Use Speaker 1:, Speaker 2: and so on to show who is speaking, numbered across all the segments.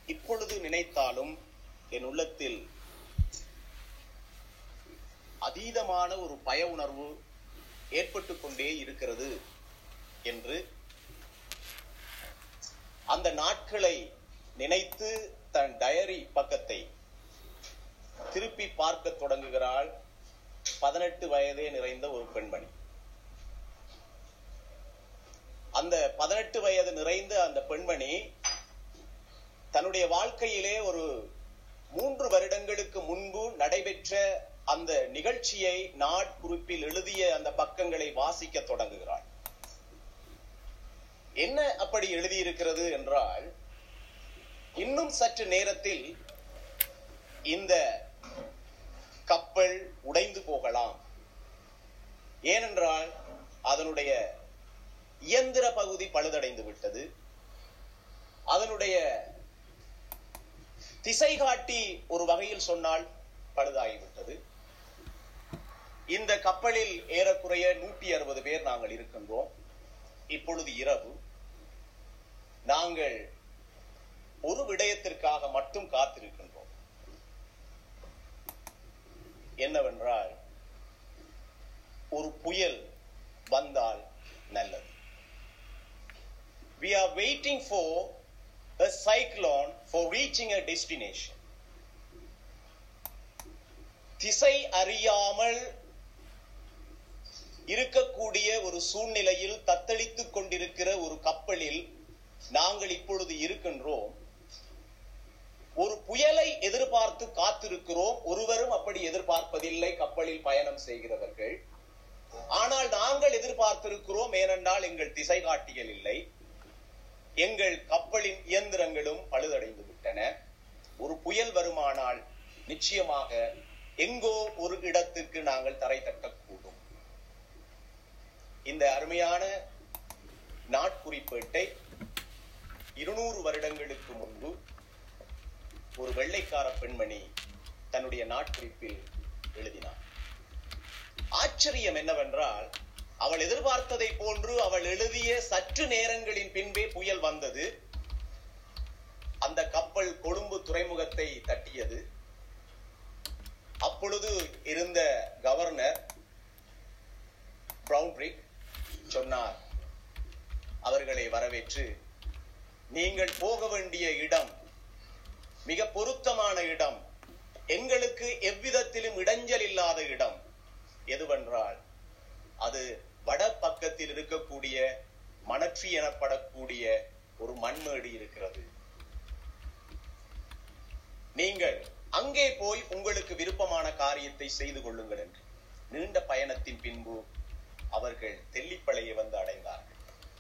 Speaker 1: இப்பொழுது நினைத்தாலும் என் உள்ளத்தில் அதீதமான ஒரு பய உணர்வு ஏற்பட்டு கொண்டே இருக்கிறது என்று அந்த நாட்களை நினைத்து தன் டயரி பக்கத்தை திருப்பி பார்க்க தொடங்குகிறாள் பதினெட்டு வயதே நிறைந்த ஒரு பெண்மணி அந்த பதினெட்டு வயது நிறைந்த அந்த பெண்மணி தன்னுடைய வாழ்க்கையிலே ஒரு மூன்று வருடங்களுக்கு முன்பு நடைபெற்ற அந்த நிகழ்ச்சியை நாட்குறிப்பில் எழுதிய அந்த பக்கங்களை வாசிக்க தொடங்குகிறாள் என்ன அப்படி எழுதியிருக்கிறது என்றால் இன்னும் சற்று நேரத்தில் இந்த கப்பல் உடைந்து போகலாம் ஏனென்றால் அதனுடைய இயந்திர பகுதி பழுதடைந்து விட்டது அதனுடைய திசை காட்டி ஒரு வகையில் சொன்னால் பழுதாகிவிட்டது இந்த கப்பலில் ஏறக்குறைய நூற்றி அறுபது பேர் நாங்கள் இருக்கின்றோம் இப்பொழுது இரவு நாங்கள் ஒரு விடயத்திற்காக மட்டும் காத்திருக்கின்றோம் என்னவென்றால் ஒரு புயல் வந்தால் நல்லது we are waiting for a cyclone for reaching a destination திசை அறியாமல் இருக்கக்கூடிய ஒரு சூழ்நிலையில் தத்தளித்துக் கொண்டிருக்கிற ஒரு கப்பலில் நாங்கள் இப்பொழுது இருக்கின்றோம் ஒரு புயலை எதிர்பார்த்து காத்திருக்கிறோம் ஒருவரும் அப்படி எதிர்பார்ப்பதில்லை கப்பலில் பயணம் செய்கிறவர்கள் ஆனால் நாங்கள் எதிர்பார்த்திருக்கிறோம் ஏனென்றால் எங்கள் திசை காட்டியல் இல்லை எங்கள் கப்பலின் இயந்திரங்களும் பழுதடைந்து விட்டன ஒரு புயல் வருமானால் நிச்சயமாக எங்கோ ஒரு இடத்துக்கு நாங்கள் தரை தட்டக்கூடும் இந்த அருமையான நாட்குறிப்பேட்டை இருநூறு வருடங்களுக்கு முன்பு ஒரு வெள்ளைக்கார பெண்மணி தன்னுடைய நாட்குறிப்பில் எழுதினார் ஆச்சரியம் என்னவென்றால் அவள் எதிர்பார்த்ததை போன்று அவள் எழுதிய சற்று நேரங்களின் பின்பே புயல் வந்தது அந்த கப்பல் கொழும்பு துறைமுகத்தை தட்டியது அப்பொழுது இருந்த கவர்னர் பிரவுன்ரிக் சொன்னார் அவர்களை வரவேற்று நீங்கள் போக வேண்டிய இடம் மிக பொருத்தமான இடம் எங்களுக்கு எவ்விதத்திலும் இடைஞ்சல் இல்லாத இடம் எதுவென்றால் அது வட பக்கத்தில் இருக்கக்கூடிய மணற்றி எனப்படக்கூடிய ஒரு மண்மேடு இருக்கிறது நீங்கள் அங்கே போய் உங்களுக்கு விருப்பமான காரியத்தை செய்து கொள்ளுங்கள் என்று நீண்ட பயணத்தின் பின்பு அவர்கள் தெல்லிப்பளையை வந்து அடைந்தார்கள்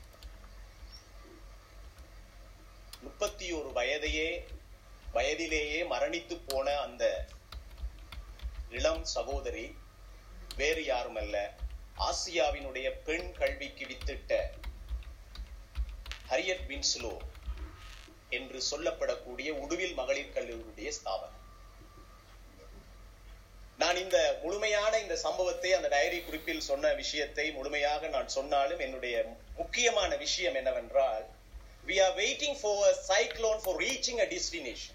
Speaker 1: முப்பத்தி ஒரு வயதையே வயதிலேயே மரணித்து போன அந்த இளம் சகோதரி வேறு யாரும் அல்ல ஆசியாவினுடைய பெண் கல்விக்கு வித்திட்ட ஹரியட் வின்ஸ்லோ என்று சொல்லப்படக்கூடிய உடுவில் மகளிர் கல்லூரியுடைய ஸ்தாபனம் நான் இந்த முழுமையான இந்த சம்பவத்தை அந்த டைரி குறிப்பில் சொன்ன விஷயத்தை முழுமையாக நான் சொன்னாலும் என்னுடைய முக்கியமான விஷயம் என்னவென்றால் we are waiting for a cyclone for reaching a destination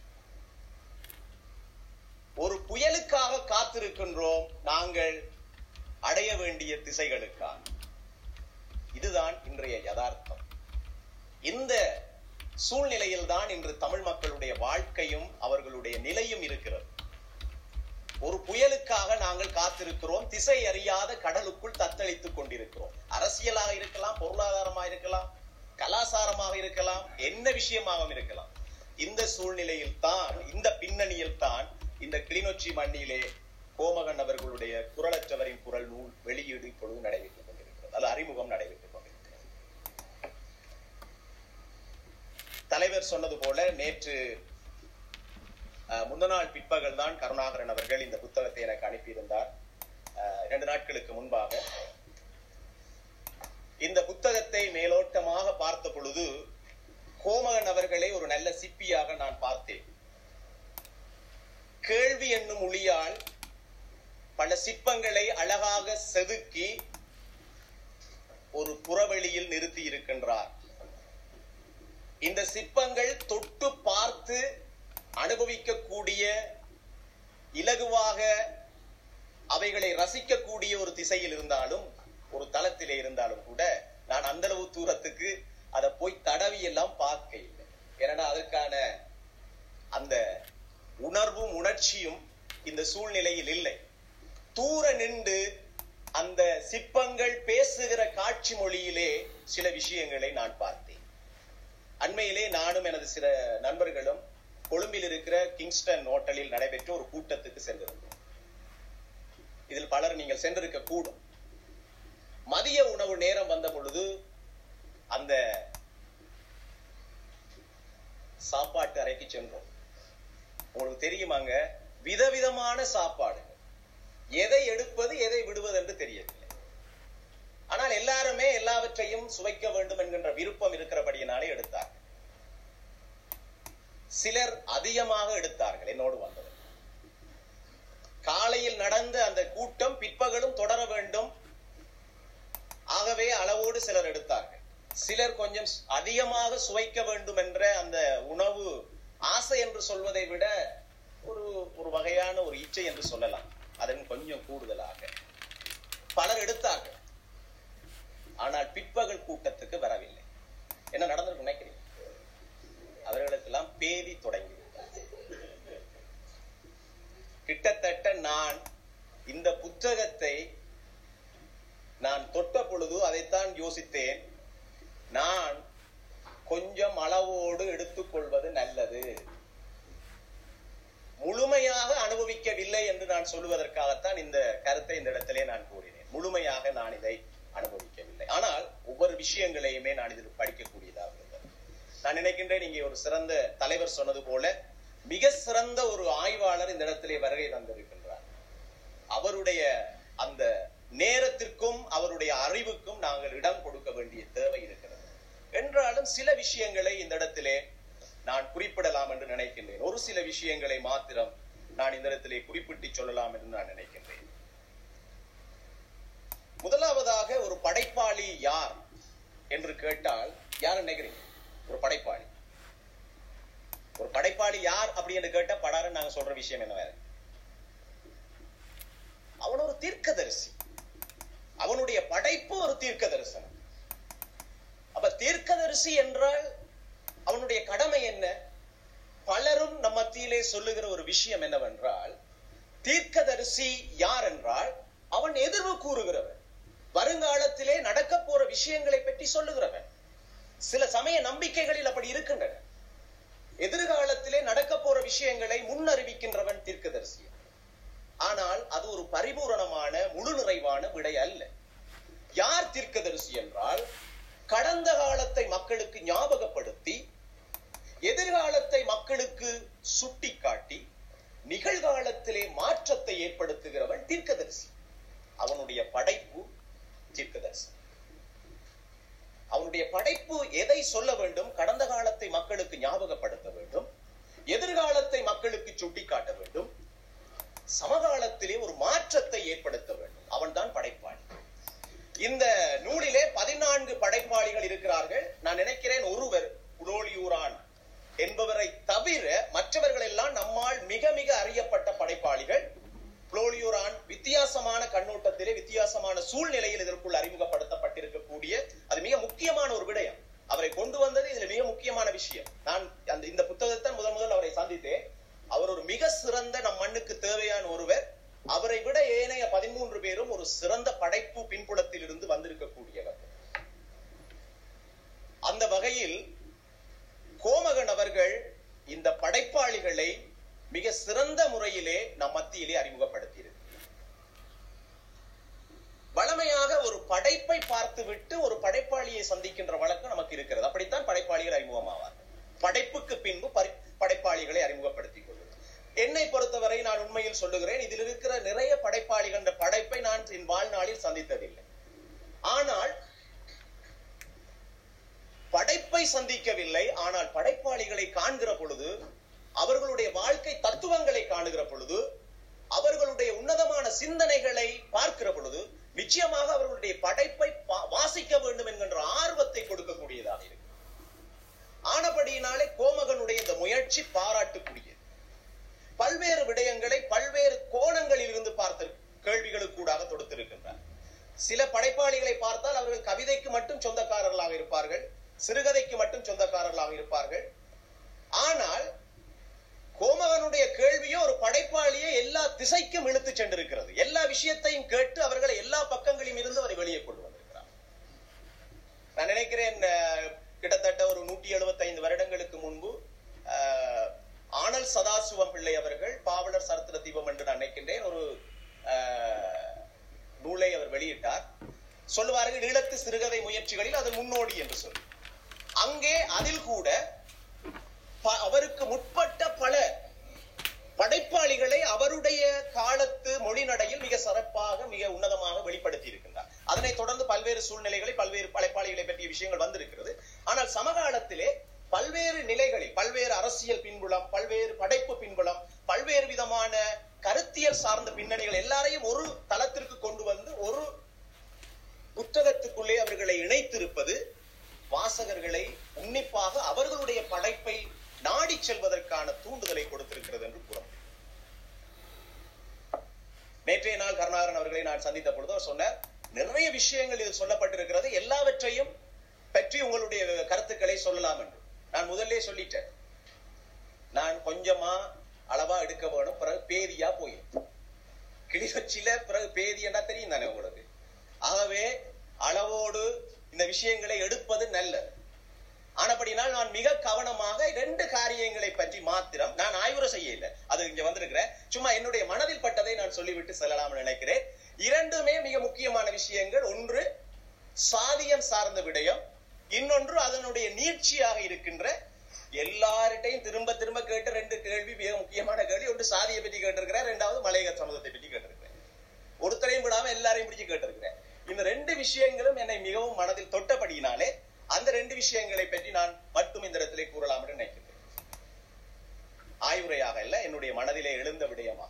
Speaker 1: ஒரு புயலுக்காக காத்திருக்கின்றோம் நாங்கள் அடைய வேண்டிய திசைகளுக்காக இதுதான் இன்றைய யதார்த்தம் இந்த சூழ்நிலையில் தான் இன்று தமிழ் மக்களுடைய வாழ்க்கையும் அவர்களுடைய நிலையும் இருக்கிறது ஒரு புயலுக்காக நாங்கள் காத்திருக்கிறோம் திசை அறியாத கடலுக்குள் தத்தளித்துக் கொண்டிருக்கிறோம் அரசியலாக இருக்கலாம் பொருளாதாரமாக இருக்கலாம் கலாசாரமாக இருக்கலாம் என்ன விஷயமாகவும் இருக்கலாம் இந்த சூழ்நிலையில் தான் இந்த பின்னணியில் தான் இந்த கிளிநொச்சி மண்ணிலே கோமகன் அவர்களுடைய குரலற்றவரின் குரல் நூல் வெளியீடு இப்பொழுது நடைபெற்றுக் கொண்டிருக்கிறது அல்ல அறிமுகம் நடைபெற்றுக் கொண்டிருக்கிறது தலைவர் சொன்னது போல நேற்று முந்த நாள் பிற்பகல் தான் கருணாகரன் அவர்கள் இந்த புத்தகத்தை எனக்கு அனுப்பியிருந்தார் இரண்டு நாட்களுக்கு முன்பாக இந்த புத்தகத்தை மேலோட்டமாக பார்த்த பொழுது கோமகன் அவர்களை ஒரு நல்ல சிப்பியாக நான் பார்த்தேன் கேள்வி என்னும் ஒளியால் பல சிற்பங்களை அழகாக செதுக்கி ஒரு புறவெளியில் நிறுத்தி இருக்கின்றார் இந்த சிற்பங்கள் தொட்டு பார்த்து பார்க்கக்கூடிய இலகுவாக அவைகளை ரசிக்கக்கூடிய ஒரு திசையில் இருந்தாலும் ஒரு தளத்திலே இருந்தாலும் கூட நான் அந்த அளவு தூரத்துக்கு அதை போய் தடவி எல்லாம் பார்க்க இல்லை ஏன்னா அதற்கான அந்த உணர்வும் உணர்ச்சியும் இந்த சூழ்நிலையில் இல்லை தூர நின்று அந்த சிற்பங்கள் பேசுகிற காட்சி மொழியிலே சில விஷயங்களை நான் பார்த்தேன் அண்மையிலே நானும் எனது சில நண்பர்களும் கொழும்பில் இருக்கிற கிங்ஸ்டன் ஹோட்டலில் நடைபெற்ற ஒரு கூட்டத்துக்கு சென்றிருந்தோம் இதில் பலர் நீங்கள் சென்றிருக்க கூடும் மதிய உணவு நேரம் வந்த பொழுது அந்த சாப்பாட்டு அறைக்கு சென்றோம் உங்களுக்கு தெரியுமாங்க விதவிதமான சாப்பாடு எதை எடுப்பது எதை விடுவது என்று தெரியவில்லை ஆனால் எல்லாருமே எல்லாவற்றையும் சுவைக்க வேண்டும் என்கின்ற விருப்பம் இருக்கிறபடியினாலே எடுத்தார்கள் சிலர் அதிகமாக எடுத்தார்கள் என்னோடு வந்தவர் காலையில் நடந்த அந்த கூட்டம் பிற்பகலும் தொடர வேண்டும் ஆகவே அளவோடு சிலர் எடுத்தார்கள் சிலர் கொஞ்சம் அதிகமாக சுவைக்க வேண்டும் என்ற அந்த உணவு ஆசை என்று சொல்வதை விட ஒரு ஒரு வகையான ஒரு இச்சை என்று சொல்லலாம் அதன் கொஞ்சம் கூடுதலாக பலர் எடுத்தார்கள் ஆனால் பிற்பகல் கூட்டத்துக்கு வரவில்லை என்ன நடந்திருக்கு நினைக்கிறீங்க அவர்களுக்கெல்லாம் பேதி தொடங்கி கிட்டத்தட்ட நான் இந்த புத்தகத்தை நான் தொட்ட பொழுது அதைத்தான் யோசித்தேன் நான் கொஞ்சம் அளவோடு எடுத்துக்கொள்வது நல்லது முழுமையாக அனுபவிக்கவில்லை என்று நான் சொல்லுவதற்காகத்தான் இந்த கருத்தை இந்த இடத்திலே நான் கூறினேன் முழுமையாக நான் இதை அனுபவிக்கவில்லை ஆனால் ஒவ்வொரு விஷயங்களையுமே நான் இதில் படிக்கக்கூடியதாக இருந்தது நான் நினைக்கின்றேன் இங்கே ஒரு சிறந்த தலைவர் சொன்னது போல மிக சிறந்த ஒரு ஆய்வாளர் இந்த இடத்திலே வருகை தந்திருக்கின்றார் அவருடைய அந்த நேரத்திற்கும் அவருடைய அறிவுக்கும் நாங்கள் இடம் கொடுக்க வேண்டிய தேவை இருக்கிறது என்றாலும் சில விஷயங்களை இந்த இடத்திலே நான் குறிப்பிடலாம் என்று நினைக்கின்றேன் ஒரு சில விஷயங்களை மாத்திரம் நான் இந்த இடத்திலே குறிப்பிட்டு சொல்லலாம் என்று நான் நினைக்கின்றேன் முதலாவதாக ஒரு படைப்பாளி யார் என்று கேட்டால் யார் நினைக்கிறீங்க ஒரு படைப்பாளி ஒரு படைப்பாளி யார் அப்படி என்று கேட்ட படாரு நாங்க சொல்ற விஷயம் என்ன வேற அவன் ஒரு தீர்க்கதரிசி அவனுடைய படைப்பு ஒரு தீர்க்க தரிசனம் அப்ப தீர்க்கதரிசி என்றால் அவனுடைய கடமை என்ன பலரும் நம் மத்தியிலே சொல்லுகிற ஒரு விஷயம் என்னவென்றால் தீர்க்கதரிசி யார் என்றால் அவன் எதிர்வு கூறுகிறவன் வருங்காலத்திலே நடக்க போற விஷயங்களை பற்றி சொல்லுகிறவன் சில சமய நம்பிக்கைகளில் அப்படி இருக்கின்றன எதிர்காலத்திலே நடக்க போற விஷயங்களை முன்னறிவிக்கின்றவன் தீர்க்கதரிசி ஆனால் அது ஒரு பரிபூரணமான முழு நிறைவான விடை அல்ல யார் தீர்க்கதரிசி என்றால் கடந்த காலத்தை மக்களுக்கு ஞாபகப்படுத்தி எதிர்காலத்தை மக்களுக்கு சுட்டிக்காட்டி நிகழ்காலத்திலே மாற்றத்தை ஏற்படுத்துகிறவன் தீர்க்கதரிசி அவனுடைய படைப்பு தீர்க்கதரிசி அவனுடைய படைப்பு எதை சொல்ல வேண்டும் கடந்த காலத்தை மக்களுக்கு ஞாபகப்படுத்த வேண்டும் எதிர்காலத்தை மக்களுக்கு சுட்டிக்காட்ட வேண்டும் சமகாலத்திலே ஒரு மாற்றத்தை ஏற்படுத்த வேண்டும் அவன்தான் படைப்பாளி இந்த நூலிலே பதினான்கு படைப்பாளிகள் இருக்கிறார்கள் நான் நினைக்கிறேன் ஒருவர் உடோலியூரான் என்பவரை தவிர மற்றவர்கள் எல்லாம் நம்மால் மிக மிக அறியப்பட்ட படைப்பாளிகள் புளோலியூரான் வித்தியாசமான கண்ணோட்டத்திலே வித்தியாசமான சூழ்நிலையில் இதற்குள் அறிமுகப்படுத்தப்பட்டிருக்கக்கூடிய அது மிக முக்கியமான ஒரு விடயம் அவரை கொண்டு வந்தது இதுல மிக முக்கியமான விஷயம் நான் அந்த இந்த புத்தகத்தை முதல் முதல் அவரை சந்தித்தேன் அவர் ஒரு மிக சிறந்த நம் மண்ணுக்கு தேவையான ஒருவர் அவரை விட ஏனைய பதிமூன்று பேரும் ஒரு சிறந்த படைப்பு பின்புலத்தில் இருந்து வந்திருக்கக்கூடியவர் அந்த வகையில் கோமகன் அவர்கள் இந்த படைப்பாளிகளை மிக சிறந்த முறையிலே நம் மத்தியிலே அறிமுகப்படுத்தியிருக்கிறார் வளமையாக ஒரு படைப்பை பார்த்துவிட்டு ஒரு படைப்பாளியை சந்திக்கின்ற வழக்கம் நமக்கு இருக்கிறது அப்படித்தான் படைப்பாளிகள் அறிமுகமாவார் படைப்புக்கு பின்பு படைப்பாளிகளை அறிமுகப்படுத்திக் கொள்வது என்னை பொறுத்தவரை நான் உண்மையில் சொல்லுகிறேன் இதில் இருக்கிற நிறைய படைப்பாளிகள் படைப்பை நான் என் வாழ்நாளில் சந்தித்ததில்லை ஆனால் படைப்பை சந்திக்கவில்லை ஆனால் படைப்பாளிகளை காண்கிற பொழுது அவர்களுடைய வாழ்க்கை தத்துவங்களை காணுகிற பொழுது அவர்களுடைய உன்னதமான சிந்தனைகளை பார்க்கிற பொழுது நிச்சயமாக அவர்களுடைய படைப்பை வாசிக்க வேண்டும் என்கின்ற ஆர்வத்தை கொடுக்கக்கூடியதாக இருக்கு ஆனபடியினாலே கோமகனுடைய இந்த முயற்சி பாராட்டுக்குரியது பல்வேறு விடயங்களை பல்வேறு கோணங்களில் இருந்து பார்த்து கேள்விகளுக்கூடாக தொடுத்திருக்கின்றார் சில படைப்பாளிகளை பார்த்தால் அவர்கள் கவிதைக்கு மட்டும் சொந்தக்காரர்களாக இருப்பார்கள் சிறுகதைக்கு மட்டும் சொந்தக்காரர்களாக இருப்பார்கள் ஆனால் கோமகனுடைய கேள்வியோ ஒரு படைப்பாளியை எல்லா திசைக்கும் இழுத்து சென்றிருக்கிறது எல்லா விஷயத்தையும் கேட்டு அவர்களை எல்லா பக்கங்களிலும் இருந்து அவரை வெளியே கொண்டு வந்திருக்கிறார் நான் நினைக்கிறேன் அஹ், கிட்டத்தட்ட ஒரு நூற்றி எழுபத்தைந்து வருடங்களுக்கு முன்பு அஹ், ஆனல் சதாசிவம் பிள்ளை அவர்கள் பாவலர் சரித்திர தீபம் என்று நான் நினைக்கின்றேன் ஒரு அஹ், நூலை அவர் வெளியிட்டார் சொல்லுவார்கள் ஈழத்து சிறுகதை முயற்சிகளில் அது முன்னோடி என்று சொல்லி அங்கே அதில் கூட ப- அவருக்கு முற்பட்ட பல படைப்பாளிகளை அவருடைய காலத்து மொழி நடையில் மிக சிறப்பாக மிக உன்னதமாக வெளிப்படுத்தி இருக்கின்றார் அதனைத் தொடர்ந்து பல்வேறு சூழ்நிலைகளில் பல்வேறு படைப்பாளிகளை பற்றிய விஷயங்கள் வந்திருக்கிறது ஆனால் சமகாலத்திலே பல்வேறு நிலைகளில் பல்வேறு அரசியல் பின்புலம் பல்வேறு படைப்பு பின்புலம் பல்வேறு விதமான கருத்தியல் சார்ந்த பின்னணிகள் எல்லாரையும் ஒரு தளத்திற்கு கொண்டு வந்து ஒரு புத்தகத்துக்குள்ளே அவர்களை இணைத்திருப்பது வாசகர்களை உன்னிப்பாக அவர்களுடைய படைப்பை நாடி செல்வதற்கான தூண்டுதலை கொடுத்திருக்கிறது என்று கூற முடியும் நேற்றைய நாள் கருணாகரன் அவர்களை நான் சந்தித்த பொழுது அவர் சொன்னார் நிறைய விஷயங்கள் இதில் சொல்லப்பட்டிருக்கிறது எல்லாவற்றையும் பற்றி உங்களுடைய கருத்துக்களை சொல்லலாம் என்று நான் முதல்லே சொல்லிட்டேன் நான் கொஞ்சமா அளவா எடுக்க வேணும் பிறகு பேதியா போயிடும் கிளிநொச்சியில பிறகு பேதி என்ன தெரியும் தானே உங்களுக்கு ஆகவே அளவோடு இந்த விஷயங்களை எடுப்பது நல்லது ஆனபடினால் நான் மிக கவனமாக ரெண்டு காரியங்களை பற்றி மாத்திரம் நான் ஆய்வுரை செய்ய இல்லை அது இங்க வந்திருக்கிறேன் சும்மா என்னுடைய மனதில் பட்டதை நான் சொல்லிவிட்டு செல்லலாம் நினைக்கிறேன் இரண்டுமே மிக முக்கியமான விஷயங்கள் ஒன்று சாதியம் சார்ந்த விடயம் இன்னொன்று அதனுடைய நீட்சியாக இருக்கின்ற எல்லார்ட்டையும் திரும்ப திரும்ப கேட்ட ரெண்டு கேள்வி மிக முக்கியமான கேள்வி ஒன்று சாதியை பற்றி கேட்டிருக்கிறேன் ரெண்டாவது மலையக சமூகத்தை பற்றி கேட்டிருக்கிறேன் ஒருத்தரையும் விடாம எல்லாரையும் பிடிச்சு கேட்டிருக்கிறேன் இந்த ரெண்டு விஷயங்களும் என்னை மிகவும் மனதில் தொட்டபடியினாலே அந்த ரெண்டு விஷயங்களை பற்றி நான் மட்டும் இந்த இடத்திலே கூறலாம் என்று நினைக்கிறேன் ஆய்வுரையாக இல்ல என்னுடைய மனதிலே எழுந்த விடயமா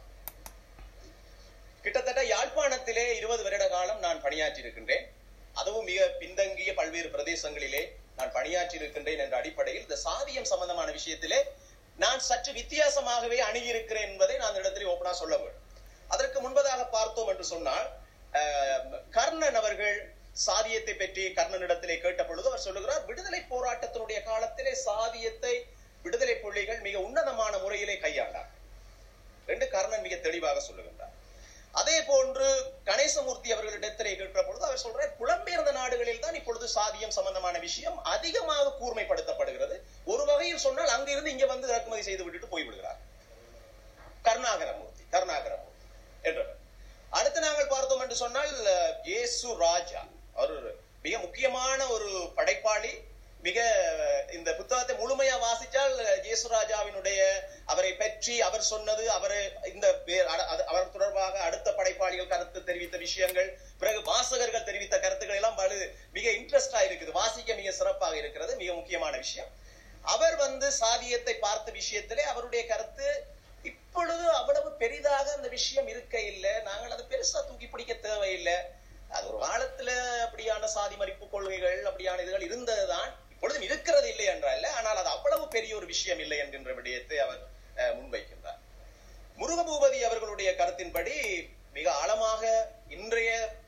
Speaker 1: கிட்டத்தட்ட யாழ்ப்பாணத்திலே இருபது வருட காலம் நான் பணியாற்றி இருக்கின்றேன் அதுவும் மிக பின்தங்கிய பல்வேறு பிரதேசங்களிலே நான் பணியாற்றி இருக்கின்றேன் என்ற அடிப்படையில் இந்த சாதியம் சம்பந்தமான விஷயத்திலே நான் சற்று வித்தியாசமாகவே அணுகியிருக்கிறேன் என்பதை நான் இந்த இடத்திலே ஓப்பனா சொல்ல வேண்டும் அதற்கு முன்பதாக பார்த்தோம் என்று சொன்னால் அஹ், கர்ணன் அவர்கள் சாதியத்தை பற்றி கர்ணனிடத்திலே கேட்ட பொழுது அவர் சொல்லுகிறார் விடுதலை போராட்டத்தினுடைய காலத்திலே சாதியத்தை விடுதலை புள்ளிகள் மிக உன்னதமான முறையிலே கையாண்டார் என்று கர்ணன் மிக தெளிவாக சொல்லுகின்றார் அதே போன்று கணேசமூர்த்தி அவர்களிடத்திலே கேட்கிற பொழுது அவர் சொல்றார் புலம்பெயர்ந்த நாடுகளில் தான் இப்பொழுது சாதியம் சம்பந்தமான விஷயம் அதிகமாக கூர்மைப்படுத்தப்படுகிறது ஒரு வகையில் சொன்னால் அங்கிருந்து இங்க வந்து இறக்குமதி செய்து விட்டுட்டு போய்விடுகிறார் கருணாகரமூர்த்தி கருணாகரமூர்த்தி என்றவர் அடுத்து நாங்கள் பார்த்தோம் என்று சொன்னால் அஹ், இயேசு ராஜா அவர் ஒரு மிக முக்கியமான ஒரு படைப்பாளி மிக அஹ், இந்த புத்தகத்தை முழுமையா வாசித்தால் அஹ், இயேசு ராஜாவினுடைய அவரை பற்றி அவர் சொன்னது அவர் இந்த வே- அட- அது- அவர் தொடர்பாக அடுத்த படைப்பாளிகள் கருத்து தெரிவித்த விஷயங்கள் பிறகு வாசகர்கள் தெரிவித்த கருத்துக்கள் எல்லாம் வலு மிக இன்ட்ரெஸ்டா இருக்குது வாசிக்க மிக சிறப்பாக இருக்கிறது மிக முக்கியமான விஷயம் அவர் வந்து சாதியத்தை பார்த்த விஷயத்திலே அவருடைய கருத்து இப்பொழுது அவ்வளவு பெரிதாக அந்த விஷயம் இருக்க இல்லை நாங்கள் அதை பெருசா தூக்கி பிடிக்க தேவையில்லை அது ஒரு காலத்துல அப்படியான சாதி மதிப்பு கொள்கைகள் அப்படியான இதுகள் இருந்ததுதான் இப்பொழுதும் இருக்கிறது இல்லை என்றல்ல ஆனால் அது அவ்வளவு பெரிய ஒரு விஷயம் இல்லை என்கின்ற விடயத்தை அவர் அஹ், முன்வைக்கின்றார் முருகபூபதி அவர்களுடைய கருத்தின்படி மிக ஆழமாக இன்றைய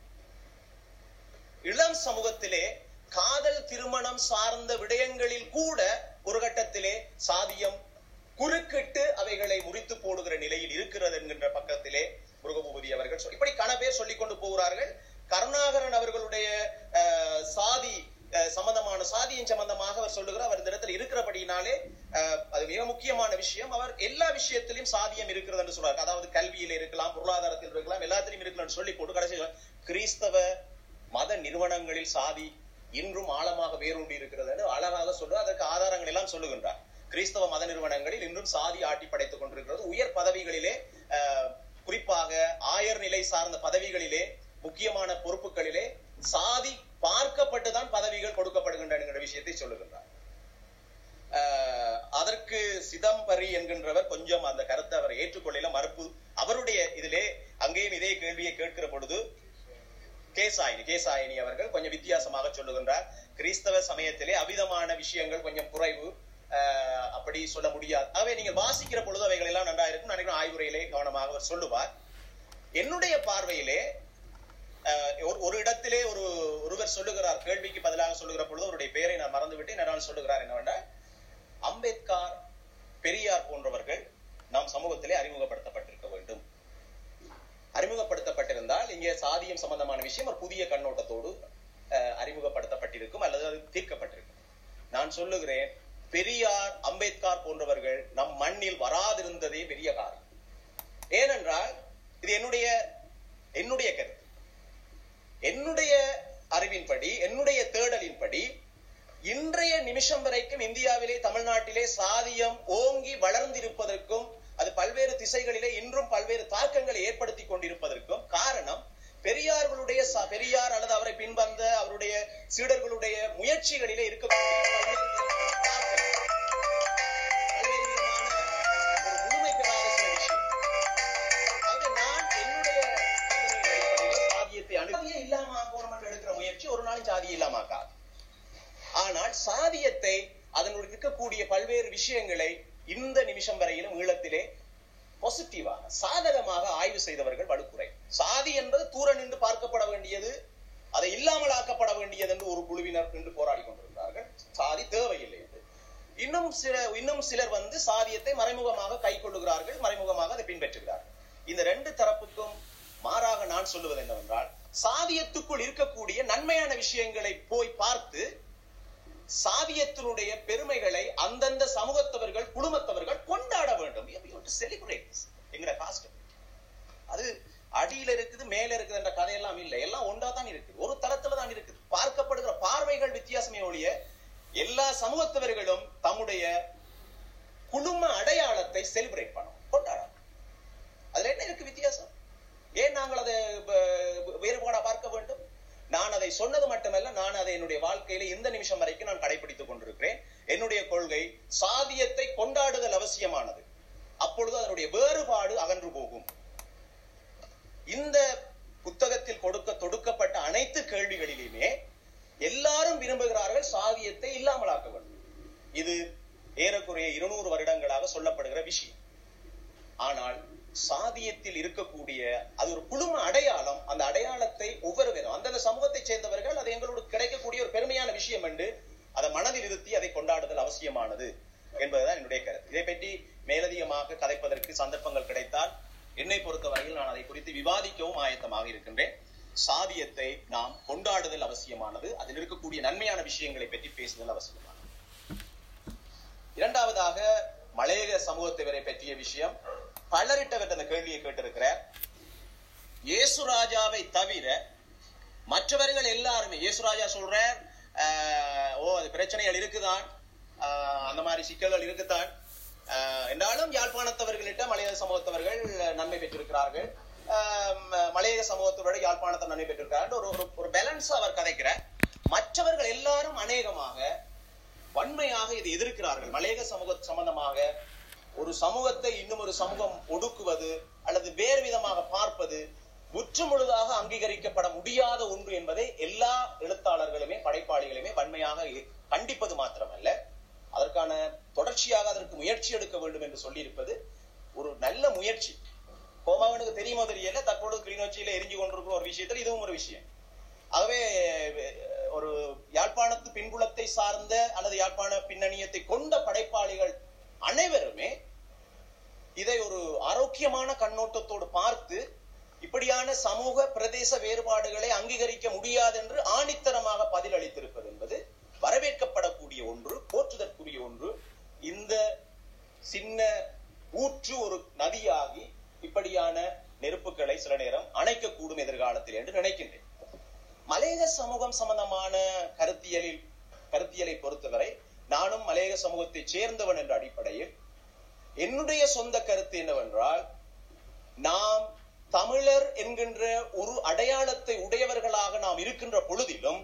Speaker 1: இளம் சமூகத்திலே காதல் திருமணம் சார்ந்த விடயங்களில் கூட ஒரு கட்டத்திலே சாதியம் குறுக்கிட்டு அவைகளை முறித்து போடுகிற நிலையில் இருக்கிறது என்கின்ற பக்கத்திலே முருகபூபதி அவர்கள் சொல்லி இப்படி கன பேர் சொல்லிக் கொண்டு போகிறார்கள் கருணாகரன் அவர்களுடைய அஹ், சாதி அஹ், சம்பந்தமான சாதியின் சம்பந்தமாக அவர் சொல்லுகிறார் அவர் இந்த இடத்துல இருக்கிறபடியினாலே அஹ், அது மிக முக்கியமான விஷயம் அவர் எல்லா விஷயத்திலும் சாதியம் இருக்கிறது என்று சொல்றார் அதாவது கல்வியில இருக்கலாம் பொருளாதாரத்தில் இருக்கலாம் எல்லாத்திலும் இருக்கலாம் சொல்லி போட்டு கடைசியில் கிறிஸ்தவ மத நிறுவனங்களில் சாதி இன்றும் ஆழமாக வேரூன்றி இருக்கிறது என்று அழகாக சொல்லு அதற்கு ஆதாரங்கள் எல்லாம் சொல்லுகின்றார் கிறிஸ்தவ மத நிறுவனங்களில் இன்றும் சாதி ஆட்டி படைத்துக் கொண்டிருக்கிறது உயர் பதவிகளிலே அஹ், குறிப்பாக ஆயர் நிலை சார்ந்த பதவிகளிலே முக்கியமான பொறுப்புகளிலே சாதி பார்க்கப்பட்டுதான் பதவிகள் கொடுக்கப்படுகின்றன என்கிற விஷயத்தை சொல்லுகின்றார் அஹ், அதற்கு சிதம்பரி என்கின்றவர் கொஞ்சம் அந்த கருத்தை அவர் ஏற்றுக்கொள்ள மறுப்பு அவருடைய இதிலே அங்கேயும் இதே கேள்வியை கேட்கிற பொழுது கேசாயினி கேசாயினி அவர்கள் கொஞ்சம் வித்தியாசமாக சொல்லுகின்றார் கிறிஸ்தவ சமயத்திலே அவிதமான விஷயங்கள் கொஞ்சம் குறைவு அஹ், அப்படி சொல்ல முடியாது ஆகவே நீங்கள் வாசிக்கிற பொழுது அவைகள் எல்லாம் நன்றா இருக்கும் நினைக்கிறேன் ஆய்வுரையிலே கவனமாக அவர் சொல்லுவார் என்னுடைய பார்வையிலே அஹ், ஒரு- ஒரு இடத்திலே ஒரு ஒருவர் சொல்லுகிறார் கேள்விக்கு பதிலாக சொல்லுகிற பொழுது அவருடைய பெயரை நான் மறந்துவிட்டேன் என்னால் சொல்லுகிறார் என்னவென்றால் அம்பேத்கர் பெரியார் போன்றவர்கள் நாம் சமூகத்திலே அறிமுகப்படுத்தப்பட்டிருக்க வேண்டும் அறிமுகப்படுத்தப்பட்டிருந்தால் இங்கே சாதியம் சம்பந்தமான விஷயம் ஒரு புதிய கண்ணோட்டத்தோடு அஹ், அறிமுகப்படுத்தப்பட்டிருக்கும் அல்லது அது தீர்க்கப்பட்டிருக்கும் நான் சொல்லுகிறேன் பெரியார் அம்பேத்கர் போன்றவர்கள் நம் மண்ணில் வராதிருந்ததே பெரிய காரியம் ஏனென்றால் இது என்னுடைய என்னுடைய கருத்து என்னுடைய அறிவின்படி என்னுடைய தேடலின்படி இன்றைய நிமிஷம் வரைக்கும் இந்தியாவிலே தமிழ்நாட்டிலே சாதியம் ஓங்கி வளர்ந்திருப்பதற்கும் அது பல்வேறு திசைகளிலே இன்றும் பல்வேறு தாக்கங்களை ஏற்படுத்தி கொண்டிருப்பதற்கும் காரணம் பெரியார்களுடைய ச- பெரியார் அல்லது அவரை பின்வந்த அவருடைய சீடர்களுடைய முயற்சிகளிலே இருக்கக்கூடிய பல்வேறு விதமான தாக்கங்கள். பல்வேறு விதமான ஒரு முழுமை பெறாத சில விஷயம் ஆக நான் என்னுடைய சிந்தனையின் அடிப்படையில் சாதியத்தை அணுகியே இல்லாம ஆக்கணும் என்று எடுக்கிற முயற்சி ஒரு நாள் சாதியை இல்லாம ஆக்காது ஆனால் சாதியத்தை அதனுடைய இருக்கக்கூடிய பல்வேறு விஷயங்களை இந்த நிமிஷம் வரையிலும் ஈழத்திலே பாசிட்டிவாக சாதகமாக ஆய்வு செய்தவர்கள் வலுக்குறை சாதி என்பது தூர நின்று பார்க்கப்பட வேண்டியது அதை இல்லாமல் ஆக்கப்பட வேண்டியது என்று ஒரு குழுவினர் நின்று போராடி கொண்டிருந்தார்கள் சாதி தேவையில்லை என்று இன்னும் சில இன்னும் சிலர் வந்து சாதியத்தை மறைமுகமாக கை கொள்ளுகிறார்கள் மறைமுகமாக அதை பின்பற்றுகிறார்கள் இந்த ரெண்டு தரப்புக்கும் மாறாக நான் சொல்லுவது என்னவென்றால் சாதியத்துக்குள் இருக்கக்கூடிய நன்மையான விஷயங்களை போய் பார்த்து சாதியத்தினுடைய பெருமைகளை அந்தந்த சமூகத்தவர்கள் குடும்பத்தவர்கள் கொண்டாட வேண்டும் செலிபிரேட் எங்கட காஸ்ட் அது அடியில இருக்குது மேல இருக்குது என்ற கதையெல்லாம் இல்லை எல்லாம் ஒன்றா தான் இருக்குது ஒரு தரத்துல தான் இருக்குது பார்க்கப்படுகிற பார்வைகள் வித்தியாசமே ஒழிய எல்லா சமூகத்தவர்களும் தம்முடைய குடும்ப அடையாளத்தை செலிப்ரேட் பண்ணணும் கொண்டாடணும் அதுல என்ன இருக்கு வித்தியாசம் ஏன் நாங்கள் அதை ப- வேறுபாடா பார்க்க வேண்டும் நான் அதை சொன்னது மட்டுமல்ல நான் அதை என்னுடைய வாழ்க்கையில இந்த நிமிஷம் வரைக்கும் நான் கடைபிடித்துக் கொண்டிருக்கிறேன் என்னுடைய கொள்கை சாதியத்தை கொண்டாடுதல் அவசியமானது அப்பொழுது அதனுடைய வேறுபாடு அகன்று போகும் இந்த புத்தகத்தில் கொடுக்க தொடுக்கப்பட்ட அனைத்து கேள்விகளிலுமே எல்லாரும் விரும்புகிறார்கள் சாதியத்தை இல்லாமலாக்க வேண்டும் இது ஏறக்குறைய இருநூறு வருடங்களாக சொல்லப்படுகிற விஷயம் ஆனால் சாதியத்தில் இருக்கக்கூடிய அது ஒரு குழும அடையாளம் அந்த அடையாளத்தை ஒவ்வொருவரும் அந்தந்த சமூகத்தை சேர்ந்தவர்கள் அது எங்களோடு கிடைக்கக்கூடிய ஒரு பெருமையான விஷயம் என்று அதை மனதில் இருத்தி அதை கொண்டாடுதல் அவசியமானது என்பதுதான் என்னுடைய கருத்து இதை பற்றி மேலதிகமாக கதைப்பதற்கு சந்தர்ப்பங்கள் கிடைத்தால் என்னை பொறுத்தவரையில் நான் அதை குறித்து விவாதிக்கவும் ஆயத்தமாக இருக்கின்றேன் சாதியத்தை நாம் கொண்டாடுதல் அவசியமானது அதில் இருக்கக்கூடிய நன்மையான விஷயங்களை பற்றி பேசுதல் அவசியமானது இரண்டாவதாக மலையக சமூகத்தினரை பற்றிய விஷயம் பலரிட்டவர் அந்த கேள்வியை கேட்டிருக்கிறார் இயேசுராஜாவை தவிர மற்றவர்கள் எல்லாருமே இயேசுராஜா சொல்றார் ஆஹ், ஓ அது பிரச்சனைகள் இருக்குதான் ஆஹ், அந்த மாதிரி சிக்கல்கள் இருக்குதான் ஆஹ், என்றாலும் யாழ்ப்பாணத்தவர்களிட்ட மலையக சமூகத்தவர்கள் நன்மை பெற்றிருக்கிறார்கள் ஆஹ், ம- மலையக சமூகத்தவரோட யாழ்ப்பாணத்தை நன்மை பெற்றிருக்கிறார்கள் ஒரு ஒரு- ஒரு பேலன்ஸ் அவர் கதைக்கிறார் மற்றவர்கள் எல்லாரும் அநேகமாக வன்மையாக இதை எதிர்க்கிறார்கள் மலையக சமூக சம்பந்தமாக ஒரு சமூகத்தை இன்னும் ஒரு சமூகம் ஒடுக்குவது அல்லது வேறு விதமாக பார்ப்பது முற்று முழுதாக அங்கீகரிக்கப்பட முடியாத ஒன்று என்பதை எல்லா எழுத்தாளர்களுமே படைப்பாளிகளுமே வன்மையாக எ- கண்டிப்பது மாத்திரமல்ல அதற்கான தொடர்ச்சியாக அதற்கு முயற்சி எடுக்க வேண்டும் என்று சொல்லியிருப்பது ஒரு நல்ல முயற்சி கோமாவனுக்கு தெரியுமோ தெரியல தற்பொழுது கிளிநொச்சியில எரிஞ்சு கொண்டிருக்கிற ஒரு விஷயத்தில் இதுவும் ஒரு விஷயம் ஆகவே அஹ், ஒரு யாழ்ப்பாணத்து பின்புலத்தை சார்ந்த அல்லது யாழ்ப்பாண பின்னணியத்தை கொண்ட படைப்பாளிகள் அனைவருமே இதை ஒரு ஆரோக்கியமான கண்ணோட்டத்தோடு பார்த்து இப்படியான சமூக பிரதேச வேறுபாடுகளை அங்கீகரிக்க முடியாது என்று ஆணித்தரமாக பதில் அளித்திருப்பது என்பது வரவேற்கப்படக்கூடிய ஒன்று போற்றுதற்குரிய ஒன்று இந்த சின்ன ஊற்று ஒரு நதியாகி இப்படியான நெருப்புகளை சில நேரம் அணைக்கக்கூடும் எதிர்காலத்தில் என்று நினைக்கின்றேன் மலையக சமூகம் சம்பந்தமான கருத்தியலில் கருத்தியலை பொறுத்தவரை நானும் மலையக சமூகத்தை சேர்ந்தவன் என்ற அடிப்படையில் என்னுடைய சொந்த கருத்து என்னவென்றால் நாம் தமிழர் என்கின்ற ஒரு அடையாளத்தை உடையவர்களாக நாம் இருக்கின்ற பொழுதிலும்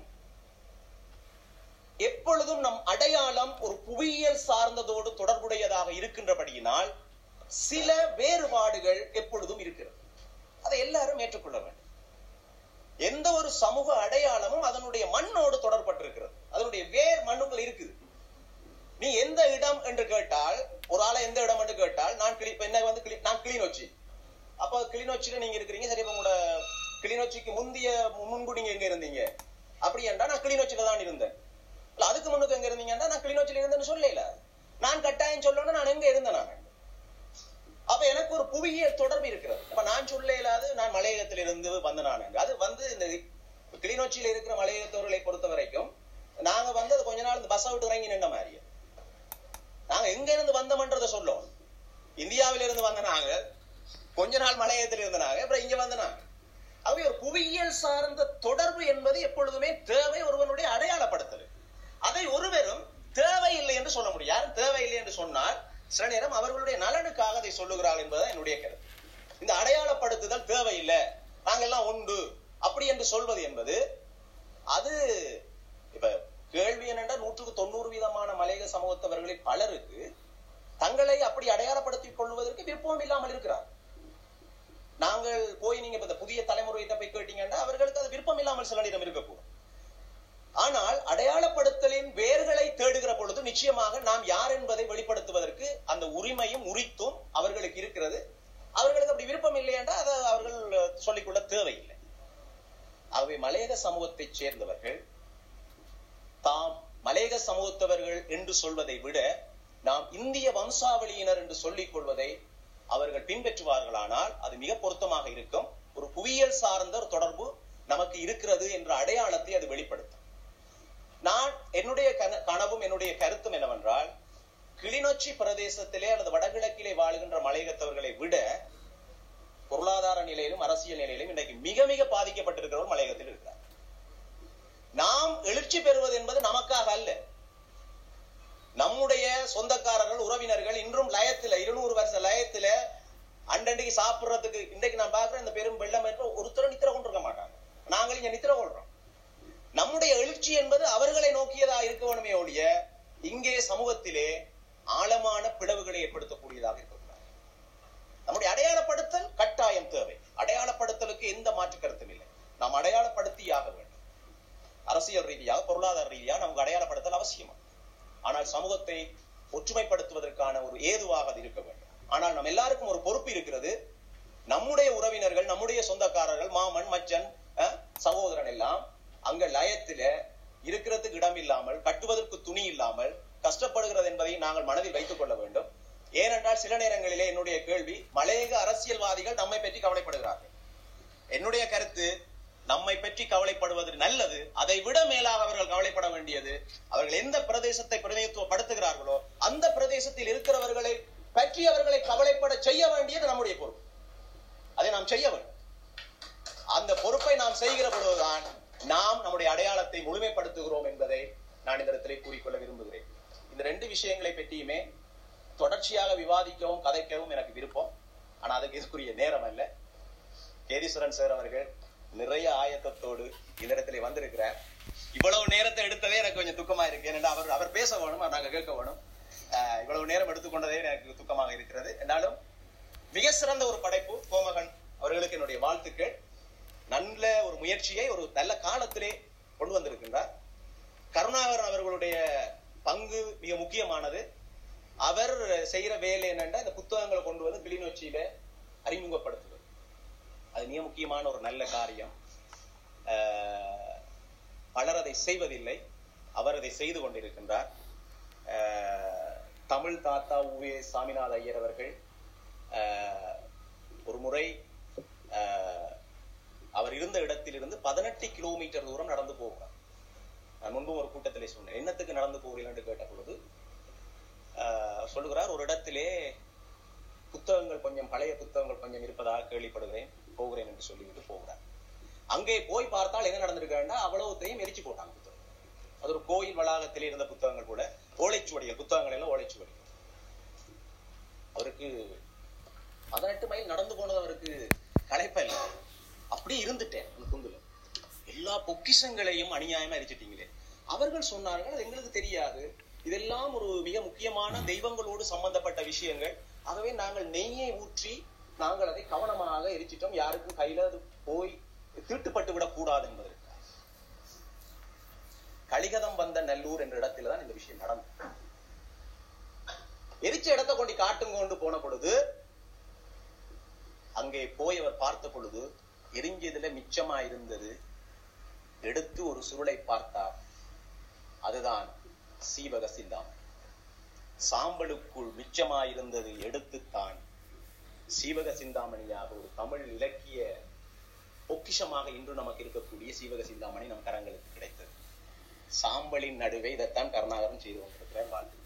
Speaker 1: எப்பொழுதும் நம் அடையாளம் ஒரு புவியியல் சார்ந்ததோடு தொடர்புடையதாக இருக்கின்றபடியினால் சில வேறுபாடுகள் எப்பொழுதும் இருக்கிறது அதை எல்லாரும் ஏற்றுக்கொள்ள வேண்டும் எந்த ஒரு சமூக அடையாளமும் அதனுடைய மண்ணோடு தொடர்பட்டிருக்கிறது அதனுடைய வேர் மண்ணுக்குள்ள இருக்குது நீ எந்த இடம் என்று கேட்டால் ஒரு ஆளை எந்த இடம் என்று கேட்டால் நான் கிளி இப்ப என்ன வந்து கிளி நான் கிளி கிளிநொச்சி அப்ப கிளிநொச்சியில நீங்க இருக்கிறீங்க சரி இப்ப உங்களோட கிளிநொச்சிக்கு முந்தைய முன்பு நீங்க எங்க இருந்தீங்க அப்படி என்றா நான் கிளிநொச்சியில தான் இருந்தேன் இல்ல அதுக்கு முன்னுக்கு எங்க இருந்தீங்கன்னா நான் கிளிநொச்சியில இருந்தேன்னு சொல்லல நான் கட்டாயம் சொல்லணும் நான் எங்க இருந்தேன் நான் அப்ப எனக்கு ஒரு புவியியல் தொடர்பு இருக்கிறது அப்ப நான் சொல்ல இயலாது நான் மலையகத்திலிருந்து வந்த நான் என்று. அது வந்து இந்த கிளிநொச்சியில இருக்கிற மலையகத்தவர்களை பொறுத்த வரைக்கும் நாங்க வந்து அது கொஞ்ச நாள் இந்த பஸ்ஸை விட்டு இறங்கி நின்ற மாதிரி நாங்க எங்க இருந்து வந்தோம்ன்றத சொல்லும் இந்தியாவில இருந்து வந்த நாங்க கொஞ்ச நாள் மலையகத்தில் இருந்த நாங்க அப்புறம் இங்க வந்த நாங்க அவை ஒரு புவியியல் சார்ந்த தொடர்பு என்பது எப்பொழுதுமே தேவை ஒருவனுடைய அடையாளப்படுத்தல் அதை ஒருவரும் தேவையில்லை என்று சொல்ல முடியும் யாரும் தேவையில்லை என்று சொன்னால் சில நேரம் அவர்களுடைய நலனுக்காக அதை சொல்லுகிறார்கள் என்பதுதான் என்னுடைய கருத்து இந்த அடையாளப்படுத்துதல் தேவையில்லை நாங்கெல்லாம் உண்டு அப்படி என்று சொல்வது என்பது அது இப்ப கேள்வி என்னென்றால் நூற்றுக்கு தொண்ணூறு வீதமான மலையக சமூகத்தவர்களில் பலருக்கு தங்களை அப்படி அடையாளப்படுத்திக் கொள்வதற்கு விருப்பம் இல்லாமல் இருக்கிறார் நாங்கள் போய் நீங்க இப்ப இந்த புதிய தலைமுறையிட்ட போய் கேட்டீங்கன்னா அவர்களுக்கு அது விருப்பம் இல்லாமல் சில நேரம் இருக்கக்கூடும் ஆனால் அடையாளப்படுத்தலின் வேர்களை தேடுகிற பொழுது நிச்சயமாக நாம் யார் என்பதை வெளிப்படுத்துவதற்கு அந்த உரிமையும் உரித்தும் அவர்களுக்கு இருக்கிறது அவர்களுக்கு அப்படி விருப்பம் இல்லை என்றால் அதை அவர்கள் சொல்லிக்கொள்ள தேவையில்லை ஆகவே மலையக சமூகத்தைச் சேர்ந்தவர்கள் தாம் மலையக சமூகத்தவர்கள் என்று சொல்வதை விட நாம் இந்திய வம்சாவளியினர் என்று சொல்லிக் கொள்வதை அவர்கள் பின்பற்றுவார்களானால் அது மிக பொருத்தமாக இருக்கும் ஒரு புவியியல் சார்ந்த ஒரு தொடர்பு நமக்கு இருக்கிறது என்ற அடையாளத்தை அது வெளிப்படுத்தும் நான் என்னுடைய கன- கனவும் என்னுடைய கருத்தும் என்னவென்றால் கிளிநொச்சி பிரதேசத்திலே அல்லது வடகிழக்கிலே வாழுகின்ற மலையகத்தவர்களை விட பொருளாதார நிலையிலும் அரசியல் நிலையிலும் இன்றைக்கு மிக மிக பாதிக்கப்பட்டிருக்கிறவர் மலையகத்தில் இருக்கிறார் நாம் எழுச்சி பெறுவது என்பது நமக்காக அல்ல நம்முடைய சொந்தக்காரர்கள் உறவினர்கள் இன்றும் லயத்துல இருநூறு வருஷ லயத்துல அண்டண்டிக்கு சாப்பிடுறதுக்கு இன்றைக்கு நான் பார்க்கிறேன் இந்த பெரும் வெள்ளம் ஏற்ப ஒருத்தரும் நித்திர கொண்டிருக்க மாட்டாங்க நாங்கள் இங்க நித்திர கொள்றோம் நம்முடைய எழுச்சி என்பது அவர்களை நோக்கியதா இருக்க வேணுமே ஒழிய இங்கே சமூகத்திலே ஆழமான பிளவுகளை ஏற்படுத்தக்கூடியதாக இருக்கக்கூடாது நம்முடைய அடையாளப்படுத்தல் கட்டாயம் தேவை அடையாளப்படுத்தலுக்கு எந்த மாற்று கருத்தும் இல்லை நாம் அடையாளப்படுத்தியாக வேண்டும் அரசியல் ரீதியாக பொருளாதார ரீதியாக நமக்கு அடையாளப்படுத்தல் அவசியமா ஆனால் சமூகத்தை ஒற்றுமைப்படுத்துவதற்கான ஒரு ஏதுவாக அது இருக்க வேண்டும் ஆனால் நம் எல்லாருக்கும் ஒரு பொறுப்பு இருக்கிறது நம்முடைய உறவினர்கள் நம்முடைய சொந்தக்காரர்கள் மாமன் மச்சன் அஹ், சகோதரன் எல்லாம் அங்க லயத்தில இருக்கிறதுக்கு இடம் இல்லாமல் கட்டுவதற்கு துணி இல்லாமல் கஷ்டப்படுகிறது என்பதை நாங்கள் மனதில் வைத்துக் கொள்ள வேண்டும் ஏனென்றால் சில நேரங்களிலே என்னுடைய கேள்வி மலையக அரசியல்வாதிகள் நம்மை பற்றி கவலைப்படுகிறார்கள் என்னுடைய கருத்து நம்மை பற்றி கவலைப்படுவது நல்லது அதை விட மேலாக அவர்கள் கவலைப்பட வேண்டியது அவர்கள் எந்த பிரதேசத்தை பிரதிநிதித்துவப்படுத்துகிறார்களோ அந்த பிரதேசத்தில் இருக்கிறவர்களை பற்றி அவர்களை கவலைப்பட செய்ய வேண்டியது நம்முடைய பொறுப்பு அதை நாம் செய்ய வேண்டும் அந்த பொறுப்பை நாம் செய்கிற பொழுதுதான் நாம் நம்முடைய அடையாளத்தை முழுமைப்படுத்துகிறோம் என்பதை நான் இந்த இடத்திலே கூறிக்கொள்ள விரும்புகிறேன் இந்த ரெண்டு விஷயங்களை பற்றியுமே தொடர்ச்சியாக விவாதிக்கவும் கதைக்கவும் எனக்கு விருப்பம் ஆனா அதுக்கு இதுக்குரிய நேரம் அல்ல கேதீஸ்வரன் சார் அவர்கள் நிறைய ஆயத்தத்தோடு இந்த இடத்துல வந்திருக்கிறார் இவ்வளவு நேரத்தை எடுத்ததே எனக்கு கொஞ்சம் துக்கமா இருக்கு ஏனென்றால் அவர் அவர் பேச வேணும் நாங்க கேட்க வேணும் ஆஹ் இவ்வளவு நேரம் எடுத்துக்கொண்டதே எனக்கு துக்கமாக இருக்கிறது என்றாலும் மிக சிறந்த ஒரு படைப்பு கோமகன் அவர்களுக்கு என்னுடைய வாழ்த்துக்கள் நல்ல ஒரு முயற்சியை ஒரு நல்ல காலத்திலே கொண்டு வந்திருக்கின்றார் கருணாகரன் அவர்களுடைய பங்கு மிக முக்கியமானது அவர் செய்யற வேலை என்னன்னா இந்த புத்தகங்களை கொண்டு வந்து கிளிநொச்சியில அறிமுகப்படுத்துவது அது மிக முக்கியமான ஒரு நல்ல காரியம் ஆஹ் பலர் அதை செய்வதில்லை அவர் அதை செய்து கொண்டிருக்கின்றார் ஆஹ் தமிழ் தாத்தா உவே சாமிநாத ஐயர் அவர்கள் ஆஹ் ஒரு முறை ஆஹ் அவர் இருந்த இடத்திலிருந்து பதினெட்டு கிலோமீட்டர் தூரம் நடந்து போகிறார் நான் முன்பும் ஒரு கூட்டத்திலே சொன்னேன் என்னத்துக்கு நடந்து போகிறீர்கள் என்று கேட்ட பொழுது ஆஹ் சொல்லுகிறார் ஒரு இடத்திலே புத்தகங்கள் கொஞ்சம் பழைய புத்தகங்கள் கொஞ்சம் இருப்பதாக கேள்விப்படுகிறேன் போகிறேன் என்று சொல்லிவிட்டு போகிறார் அங்கே போய் பார்த்தால் என்ன நடந்திருக்காருன்னா அவ்வளவுத்தையும் எரிச்சு போட்டாங்க புத்தகம் அது ஒரு கோயில் வளாகத்திலே இருந்த புத்தகங்கள் கூட ஓலைச்சுவடிகள் புத்தகங்கள் எல்லாம் ஓலைச்சுவடிகள் அவருக்கு பதினெட்டு மைல் நடந்து போனது அவருக்கு களைப்ப இல்லை அப்படியே இருந்துட்டேன் அந்த குந்துல எல்லா பொக்கிஷங்களையும் அநியாயமா எரிச்சிட்டீங்களே அவர்கள் சொன்னார்கள் அது எங்களுக்கு தெரியாது இதெல்லாம் ஒரு மிக முக்கியமான தெய்வங்களோடு சம்பந்தப்பட்ட விஷயங்கள் ஆகவே நாங்கள் நெய்யை ஊற்றி நாங்கள் அதை கவனமாக எரிச்சிட்டோம் யாருக்கும் கையில அது போய் தீட்டுப்பட்டு விடக் கூடாது என்பதற்கு கலிகதம் வந்த நல்லூர் என்ற இடத்துல தான் இந்த விஷயம் நடந்தது எரிச்ச இடத்தை கொண்டு காட்டும் கொண்டு போன பொழுது அங்கே போய் அவர் பார்த்த பொழுது எரிஞ்சதுல மிச்சமா இருந்தது எடுத்து ஒரு சுருளை பார்த்தார் அதுதான் சீவக சிந்தாமணி சாம்பலுக்குள் மிச்சமாயிருந்தது எடுத்துத்தான் சீவக சிந்தாமணியாக ஒரு தமிழ் இலக்கிய பொக்கிஷமாக இன்று நமக்கு இருக்கக்கூடிய சீவக சிந்தாமணி நம் கரங்களுக்கு கிடைத்தது சாம்பலின் நடுவே இதைத்தான் கருணாகரன் செய்து கொண்டிருக்கிறார் வாழ்த்து